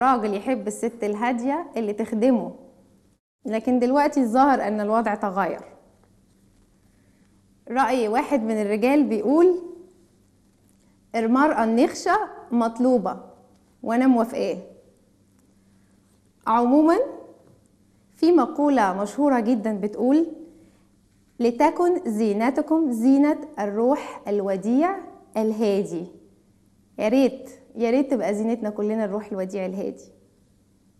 راجل يحب الست الهادية اللي تخدمه لكن دلوقتي الظاهر أن الوضع تغير رأي واحد من الرجال بيقول المرأة النخشة مطلوبة وأنا موافقاه عموما في مقولة مشهورة جدا بتقول لتكن زينتكم زينة الروح الوديع الهادي يا ريت يا ريت تبقى زينتنا كلنا الروح الوديع الهادي